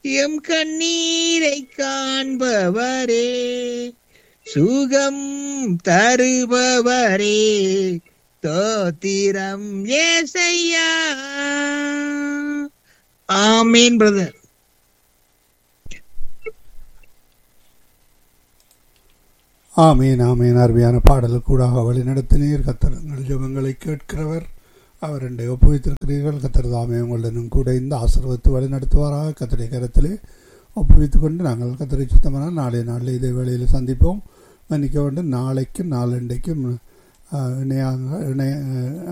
M கண்ணீரை காண்பவரே சுகம் தருபவரே தோத்திரம் ஏசையா ஆமீன் பிரதர் ஆமீன் ஆமீன் அருமையான பாடலுக்கூடாக வழி நடத்தினீர் கத்தர் எங்கள் ஜெபங்களை கேட்கிறவர் அவர் ரெண்டை ஒப்புவித்திருக்கிறீர்கள் கத்தர் தாமே உங்களுடனும் கூட இந்த ஆசீர்வத்து வழி நடத்துவாராக கத்தரை கரத்திலே ஒப்புவித்துக் கொண்டு நாங்கள் கத்தரை சுத்தமான நாளைய நாளில் இதே வேளையில் சந்திப்போம் மன்னிக்க வேண்டும் நாளைக்கும் நாளண்டைக்கும் அஹ், இணையாக இணைய